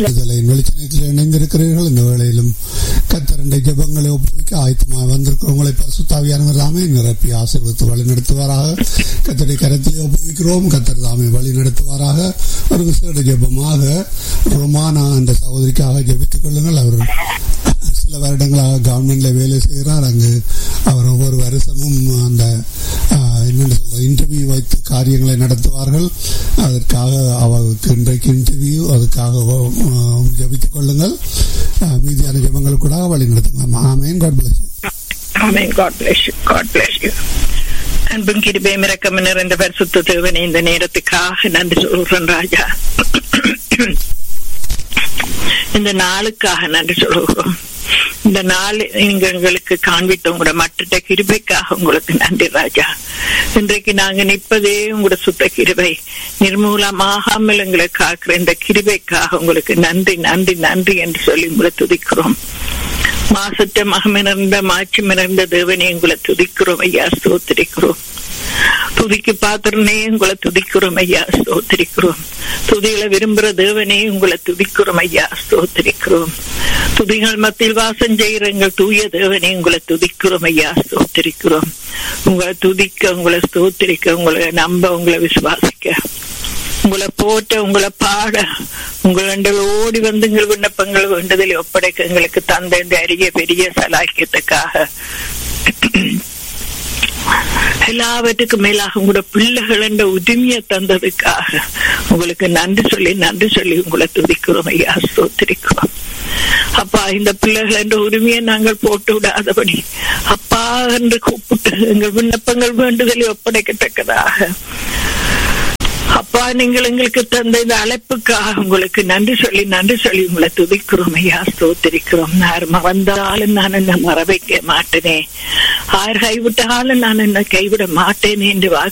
விடுதலையின் வெளிச்சனத்தில் இணைந்திருக்கிறீர்கள் இந்த வேளையிலும் கத்தரண்டை ஜபங்களை ஒப்புவிக்க ஆயத்தமாக வந்திருக்கிறவங்களை பசுத்தாவியானவர் தாமே நிரப்பி ஆசீர்வத்து வழி நடத்துவாராக கத்தரை கரத்திலே ஒப்புவிக்கிறோம் கத்தர் தாமே வழி நடத்துவாராக ஒரு விசேட ஜபமாக ரொமானா என்ற சகோதரிக்காக ஜபித்துக் கொள்ளுங்கள் அவர் சில வருடங்களாக கவர்மெண்ட்ல வேலை செய்கிறார் அங்கு அவர் ஒவ்வொரு வருஷமும் அந்த என்னென்னு சொல்ற இன்டர்வியூ வைத்து காரியங்களை நடத்துவார்கள் அதற்காக அவருக்கு இன்றைக்கு இன்டர்வியூ அதுக்காக ஜபித்துக் கொள்ளுங்கள் மீதியான ஜபங்கள் கூட வழி நடத்துங்கள் amen God bless amen God bless you God bless you அன்பும் கிருபை மிரக்கம் நிறைந்த பரிசுத்த தேவனை இந்த நேரத்துக்காக நன்றி சொல்றேன் ராஜா இந்த நாளுக்காக நன்றி சொல்கிறோம் இந்த நாள் நீங்க எங்களுக்கு காண்பித்த உங்களோட மற்ற கிருபைக்காக உங்களுக்கு நன்றி ராஜா இன்றைக்கு நாங்க நிற்பதே உங்களோட சுத்த கிருபை நிர்மூலமாகாமல் எங்களை காக்கிற இந்த கிருபைக்காக உங்களுக்கு நன்றி நன்றி நன்றி என்று சொல்லி உங்களை துதிக்கிறோம் மாசற்ற மகமிறந்த மாற்றி மிறந்த தேவனை உங்களை துதிக்கிறோம் ஐயா ஸ்தோத்திரிக்கிறோம் துதிக்கு பாத்திரனே உங்களை துதிக்கிறோம் ஐயா ஸ்தோத்திரிக்கிறோம் துதிகளை விரும்புற தேவனே உங்களை துதிக்கிறோம் ஐயா ஸ்தோத்திரிக்கிறோம் துதிகள் மத்தியில் வாசம் செய்கிற எங்கள் தூய தேவனே உங்களை துதிக்கிறோம் ஐயா ஸ்தோத்திரிக்கிறோம் உங்களை துதிக்க உங்களை ஸ்தோத்திரிக்க உங்களை நம்ப உங்களை விசுவாசிக்க உங்களை போட்ட உங்களை பாட உங்கள் ஓடி வந்து எங்கள் விண்ணப்பங்கள் வேண்டுதலை ஒப்படைக்க எங்களுக்கு தந்த இந்த அரிய பெரிய சலாக்கியத்துக்காக எல்லாவற்றுக்கும் மேலாக உங்களோட பிள்ளைகள் என்ற உரிமையை தந்ததுக்காக உங்களுக்கு நன்றி சொல்லி நன்றி சொல்லி உங்களை துதிக்கிறோம் ஐயா சோத்திரிக்கிறோம் அப்பா இந்த பிள்ளைகள் என்ற உரிமையை நாங்கள் போட்டு விடாதபடி அப்பா என்று கூப்பிட்டு எங்கள் விண்ணப்பங்கள் வேண்டுதலை ஒப்படைக்கத்தக்கதாக அப்பா நீங்கள் எங்களுக்கு தந்த இந்த அழைப்புக்காக உங்களுக்கு நன்றி சொல்லி நன்றி சொல்லி உங்களை துதிக்கிறோம் ஐயா ஸ்தோத்திரிக்கிறோம் யார் வந்தாலும் நான் என்ன மறவைக்க மாட்டேனே யார் கைவிட்டாலும் நான் என்ன கைவிட மாட்டேன் என்று